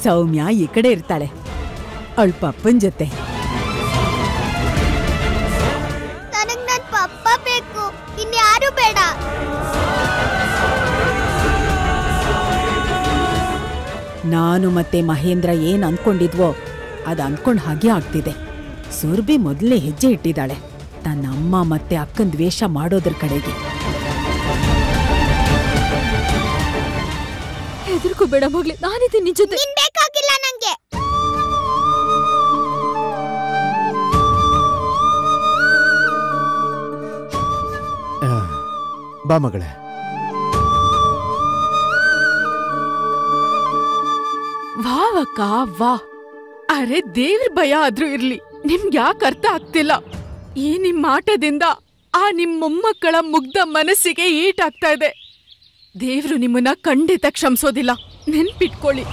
ಸೌಮ್ಯ ಈ ಕಡೆ ಇರ್ತಾಳೆ ಅವಳ ಪಪ್ಪನ್ ಜೊತೆ ನನಗ್ ನನ್ ಪಪ್ಪ ಬೇಕು ಇನ್ಯಾರು ಬೇಡ ನಾನು ಮತ್ತೆ ಮಹೇಂದ್ರ ಏನ್ ಅನ್ಕೊಂಡಿದ್ವೋ ಅದ್ ಅನ್ಕೊಂಡ್ ಹಾಗೆ ಆಗ್ತಿದೆ ಸುರ್ಬಿ ಮೊದಲೇ ಹೆಜ್ಜೆ ಇಟ್ಟಿದ್ದಾಳೆ ತನ್ನ ಅಮ್ಮ ಮತ್ತೆ ಅಕ್ಕನ್ ದ್ವೇಷ ಮಾಡೋದ್ರ ಕಡೆಗೆ ಹೆದರ್ಕೋಬೇಡ ಮಗ್ಲೆ ನಾನಿದ್ದೀನಿ ನಿನ್ ಜೊತೆ ನೀನ್ ಬೇಕಾಗಿಲ್ಲ ನಂಗೆ ಆ, ಬಾ ಮಗಳೇ ವಾವಕ್ಕ ವಾ ಅರೆ ದೇವ್ರ ಭಯ ಆದ್ರೂ ಇರ್ಲಿ ನಿಮ್ಗೆ ಯಾಕೆ ಅರ್ಥ ಆಗ್ತಿಲ್ಲ ಈ ನಿಮ್ ಆಟದಿಂದ ಆ ನಿಮ್ ಮೊಮ್ಮಕ್ಕಳ ಮುಗ್ಧ ಮನಸ್ಸಿಗೆ ಈಟಾಗ್ತಾ ಇದೆ ದೇವ್ರು ನಿಮ್ಮನ್ನ ಖಂಡಿತ ಕ್ಷಮಿಸೋದಿಲ್ಲ ನೆನ್ಪಿಟ್ಕೊಳ್ಳಿ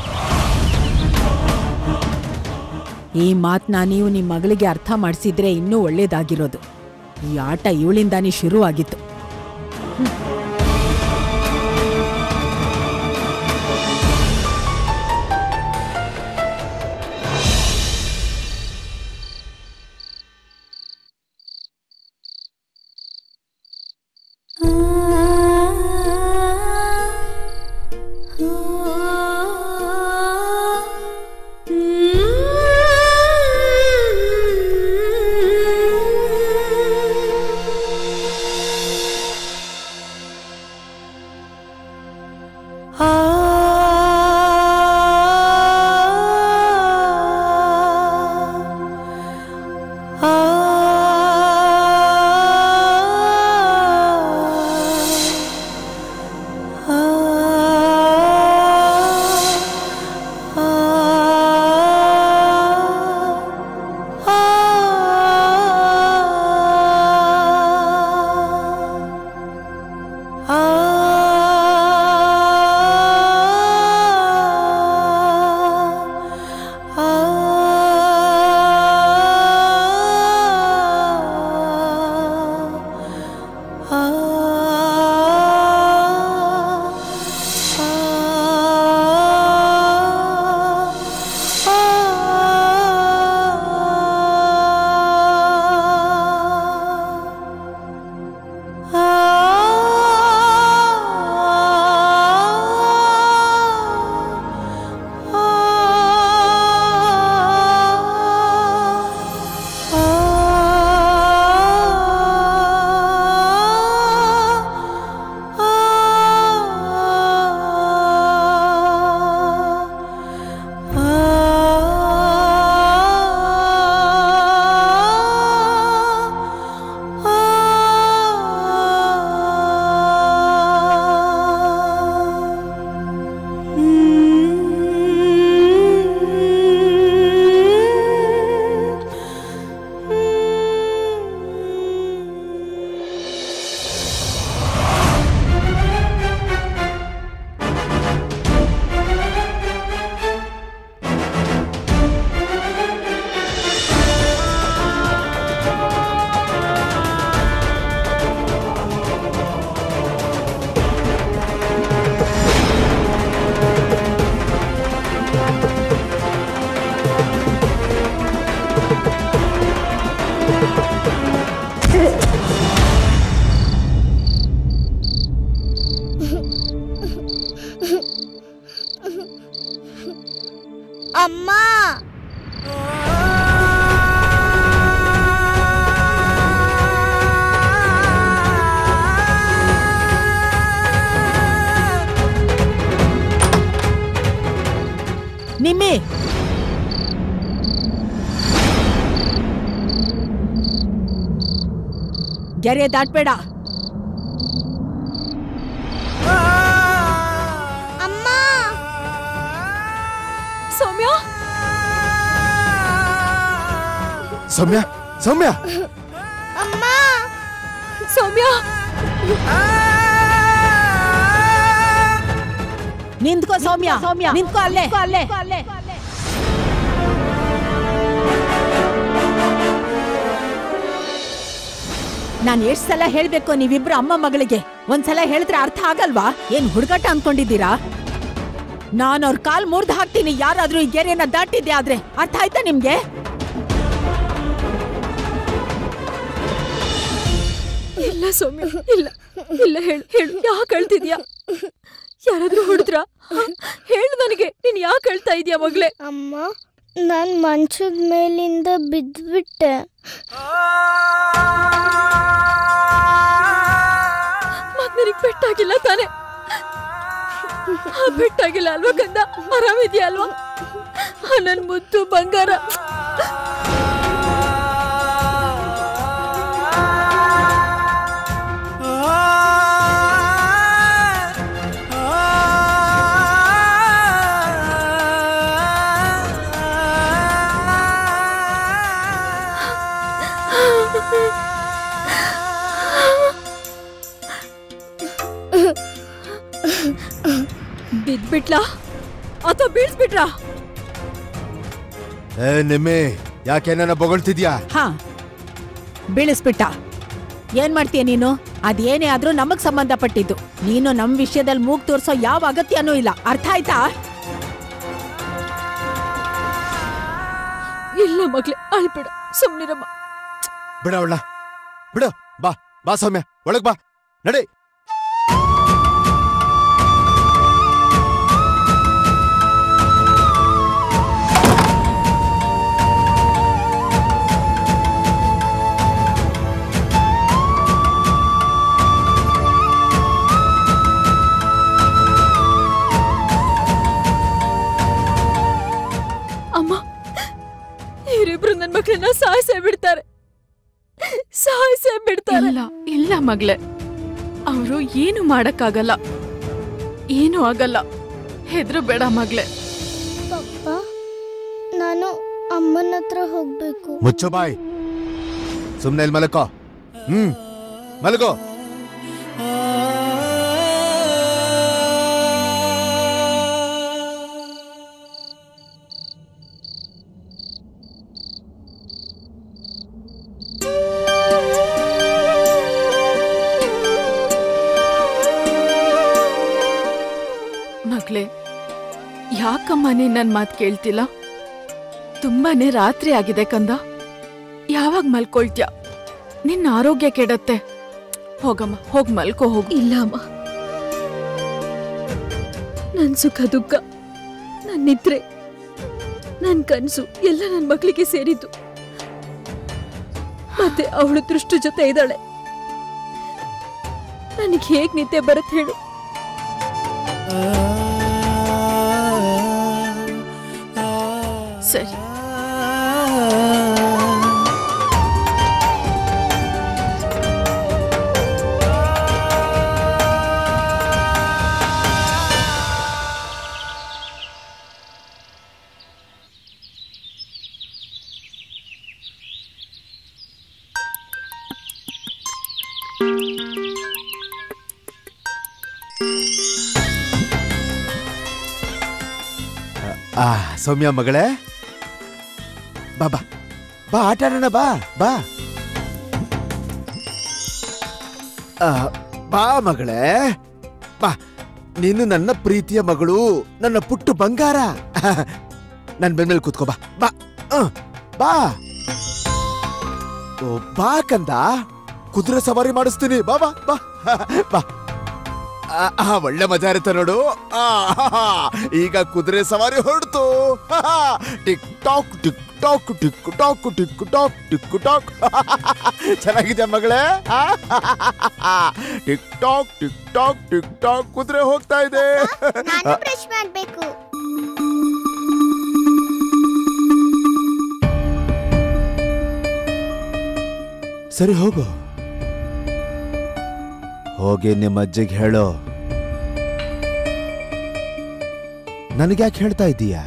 ಈ ಮಾತ್ನ ನೀವು ನಿಮ್ ಮಗಳಿಗೆ ಅರ್ಥ ಮಾಡಿಸಿದ್ರೆ ಇನ್ನೂ ಒಳ್ಳೇದಾಗಿರೋದು ಈ ಆಟ ಇವಳಿಂದಾನೇ ಶುರು ಆಗಿತ್ತು ಅಮ್ಮ ನಿಮ್ಮಿ ಗೆರೆ ದಾಟ್ಬೇಡ ಅಮ್ಮ ಸೌಮ್ಯ ಸೌಮ್ಯ ಸೌಮ್ಯ ಅಮ್ಮ ಸೌಮ್ಯ ನಿಂತ್ಕೋ ಸೌಮ್ಯ ಸೌಮ್ಯ ನಿಂತ್ಕೋ ಅಲ್ಲೇ ಅಲ್ಲೇ ನಾನ್ ಎಷ್ಟ್ ಸಲ ಹೇಳ್ಬೇಕು ನೀವಿಬ್ರು ಅಮ್ಮ ಮಗಳಿಗೆ ಒಂದ್ಸಲ ಹೇಳಿದ್ರೆ ಅರ್ಥ ಆಗಲ್ವಾ ಏನ್ ಹುಡುಗಾಟ ಅನ್ಕೊಂಡಿದ್ದೀರಾ ನಾನು ಅವ್ರ ಕಾಲ್ ಮುರ್ದು ಹಾಕ್ತೀನಿ ಯಾರಾದ್ರೂ ಈ ಗೆರೆನ ದಾಟಿದ್ದೆ ಆದ್ರೆ ಅರ್ಥ ಆಯ್ತಾ ನಿಮ್ಗೆ ಇಲ್ಲ ಸೌಮ್ಯ ಇಲ್ಲ ಇಲ್ಲ ಹೇಳು ಹೇಳು ಯಾಕೆ ಅಳ್ತಿದ್ಯಾ ಯಾರಾದ್ರೂ ಹೊಡೆದ್ರ ಹೇಳು ನನಗೆ ನೀನ್ ಯಾಕೆ ಅಳ್ತಾ ಇದೀಯ ಮಗ್ಳೆ ಅಮ್ಮ ನಾನು ಮಂಚದ ಮೇಲಿಂದ ಬಿದ್ದುಬಿಟ್ಟೆ ಮತ್ ನಿನಗ್ ಪೆಟ್ಟಾಗಿಲ್ಲ ತಾನೆ ಆ, ಪೆಟ್ಟಾಗಿಲ್ಲ ಅಲ್ವಾ ಕಂದ ಆರಾಮಿದ್ಯಾ ಅಲ್ವಾ ಆ, ನನ್ ಮುದ್ದು ಬಂಗಾರ ಬಿದ್ಬಿಟ್ಲಾ ಅಥವಾ ಬೀಳ್ಸ್ಬಿಟ್ರಾ ಏ ನಿಮ್ಮೆ ಯಾಕೆ ನನ್ನ ಬೊಗಳ್ತಿದ್ಯಾ ಹಾ ಬೀಳಿಸ್ಬಿಟ್ಟ ಏನ್ ಮಾಡ್ತೀಯ ನೀನು ಅದೇನೇ ಆದ್ರೂ ನಮಗ್ ಸಂಬಂಧಪಟ್ಟಿದ್ದು ನೀನು ನಮ್ ವಿಷಯದಲ್ಲಿ ಮೂಗ್ ತೋರ್ಸೋ ಯಾವ ಅಗತ್ಯನೂ ಇಲ್ಲ ಅರ್ಥ ಆಯ್ತಾ ಇಲ್ಲ ಮಗ್ಳೆ ಅಳ್ಬೇಡ ಸುಮ್ನಿರಮ್ಮ ಬಿಡ ಅವಳ ಬಿಡು ಬಾ ಬಾ ಸೌಮ್ಯ ಒಳಗ್ ಬಾ ನಡಿ ಅಮ್ಮ ಇವರಿಬ್ರು ನನ್ ಮಕ್ಕಳನ್ನ ಸಾಯಿಸೇ ಬಿಡ್ತಾರೆ ಸಾಯಿಸೇ ಬಿಡ್ತಾರೆ ಇಲ್ಲ ಇಲ್ಲ ಮಗ್ಳೆ ಅವರು ಏನು ಮಾಡಕ್ಕಾಗಲ್ಲ ಏನು ಆಗಲ್ಲ ಹೆದ್ರು ಬೇಡ ಮಗ್ಳೆ ಪಪ್ಪ ನಾನು ಅಮ್ಮನ ಹತ್ರ ಹೋಗ್ಬೇಕು ಮುಚ್ಚು ಬಾಯ್ ಸುಮ್ನೆ ಇಲ್ಲಿ ಮಲಕೋ ಹ್ಮ್ ಮಲಗೋ ಮಗ್ಳೆ ಯಾಕಮ್ಮ ನೀನ್ ನನ್ ಮಾತ್ ಕೇಳ್ತಿಲ್ಲ ತುಂಬಾನೇ ರಾತ್ರಿ ಆಗಿದೆ ಕಂದ ಯಾವಾಗ ಮಲ್ಕೊಳ್ತ್ಯ ನಿನ್ನ ಆರೋಗ್ಯ ಕೆಡತ್ತೆ ಹೋಗಮ್ಮ ಹೋಗ್ ಮಲ್ಕೋ ಹೋಗು ಇಲ್ಲ ಅಮ್ಮ ನನ್ ಸುಖ ದುಃಖ ನನ್ ನಿದ್ರೆ ನನ್ ಕನ್ಸು ಎಲ್ಲ ನನ್ ಮಕ್ಳಿಗೆ ಸೇರಿದ್ದು ಮತ್ತೆ ಅವಳು ದೃಷ್ಟು ಜೊತೆ ಇದ್ದಾಳೆ ನನಗೆ ಹೇಗ್ ನಿದ್ದೆ ಬರತ್ ಹೇಳು ಸರಿ ಆ ಸೌಮ್ಯ ಮಗಳೇ ಬಾ ಬಾ ಬಾ ಆಟ ಆಡೋಣ ಬಾ ಬಾ ಆ, ಬಾ ಮಗಳೇ ಬಾ ನೀನು ನನ್ನ ಪ್ರೀತಿಯ ಮಗಳು ನನ್ನ ಪುಟ್ಟು ಬಂಗಾರ ನನ್ ಬೆನ್ಮೇಲೆ ಕೂತ್ಕೋ ಬಾ ಬಾ ಆ, ಬಾ ಓ, ಬಾ ಕಂದ ಕುದುರೆ ಸವಾರಿ ಮಾಡಿಸ್ತೀನಿ ಬಾ ಬಾ ಬಾ ಬಾ ಆ, ಆ, ಒಳ್ಳೆ ಮಜಾ ಇರುತ್ತೆ ನೋಡು ಆ, ಈಗ ಕುದುರೆ ಸವಾರಿ ಹೊರಡ್ತು tick tock tick tock tick tock tick tock tick tock ಚೆನ್ನಾಗಿದೆ ಮಗಳೇ tick tock tick tock tick tock ಕುದುರೆ ಹೋಗ್ತಾ ಇದೆ ನಾನು ಬ್ರಷ್ ಮಾಡ್ಬೇಕು ಸರಿ ಹೋಗು ಹೋಗಿ ನಿಮ್ಮ ಅಜ್ಜಿಗೆ ಹೇಳು ನನಗ್ಯಾಕೆ ಹೇಳ್ತಾ ಇದ್ದೀಯಾ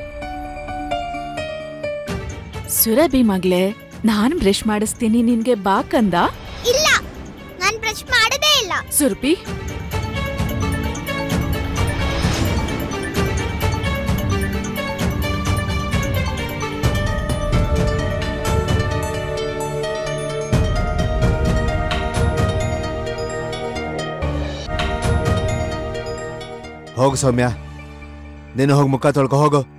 ಸುರಭಿ ಮಗ್ಳೆ ನಾನ್ ಬ್ರಷ್ ಮಾಡಿಸ್ತೀನಿ ನಿನ್ಗೆ ಬಾ ಕಂದ ಇಲ್ಲ ನಾನು ಬ್ರಷ್ ಮಾಡದೇ ಇಲ್ಲ ಸುರ್ಪಿ ಹೋಗು ಸೌಮ್ಯ ನೀನು ಹೋಗಿ ಮುಖ ತೊಳ್ಕೊ ಹೋಗು